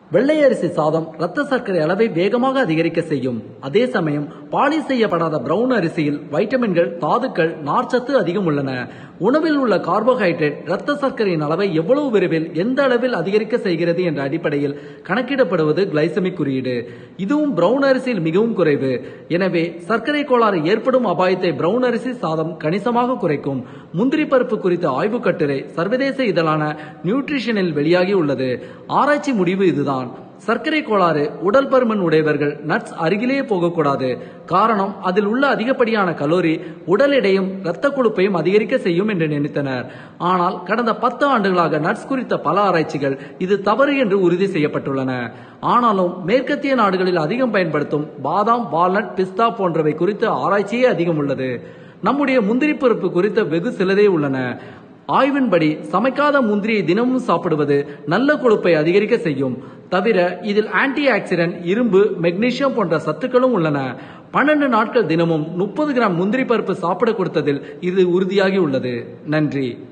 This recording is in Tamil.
வெள்ளை அரிசி சாதம் இரத்த சர்க்கரை அளவை வேகமாக அதிகரிக்க செய்யும் அதே சமயம் பாலிஷ் செய்யப்படாத பிரவுன் அரிசியில் வைட்டமின்கள் தாதுக்கள் நார்ச்சத்து அதிகம் உள்ளன உணவில் உள்ள கார்போஹைட்ரேட் இரத்த சர்க்கரையின் அளவை எவ்வளவு விரைவில் எந்த அளவில் அதிகரிக்க செய்கிறது என்ற அடிப்படையில் கணக்கிடப்படுவது கிளைசமிக் குறியீடு இதுவும் பிரவுன் அரிசியில் மிகவும் குறைவு எனவே சர்க்கரை கோளாறு ஏற்படும் அபாயத்தை பிரவுன் அரிசி சாதம் கணிசமாக குறைக்கும் முந்திரி பருப்பு குறித்த ஆய்வுக் கட்டுரை சர்வதேச இதழான நியூட்ரிஷனில் வெளியாகி உள்ளது ஆராய்ச்சி முடிவு இதுதான் சர்க்கரை கோளாறு உடல் பருமன் உடையவர்கள் நட்ஸ் அருகிலேயே போகக்கூடாது காரணம் அதில் உள்ள அதிகப்படியான கலோரி உடல் எடையும் இரத்த கொழுப்பையும் அதிகரிக்க செய்யும் என்று நினைத்தனர் ஆனால் கடந்த பத்து ஆண்டுகளாக நட்ஸ் குறித்த பல ஆராய்ச்சிகள் இது தவறு என்று உறுதி செய்யப்பட்டுள்ளன ஆனாலும் மேற்கத்திய நாடுகளில் அதிகம் பயன்படுத்தும் பாதாம் வால்நட் பிஸ்தா போன்றவை குறித்த ஆராய்ச்சியே அதிகம் உள்ளது நம்முடைய முந்திரி பருப்பு குறித்த வெகு சிலரே உள்ளன ஆய்வின்படி சமைக்காத முந்திரியை தினமும் சாப்பிடுவது நல்ல கொழுப்பை அதிகரிக்க செய்யும் தவிர இதில் ஆன்டி ஆக்சிடென்ட் இரும்பு மெக்னீசியம் போன்ற சத்துக்களும் உள்ளன பன்னெண்டு நாட்கள் தினமும் முப்பது கிராம் முந்திரி பருப்பு சாப்பிட கொடுத்ததில் இது உறுதியாகி உள்ளது நன்றி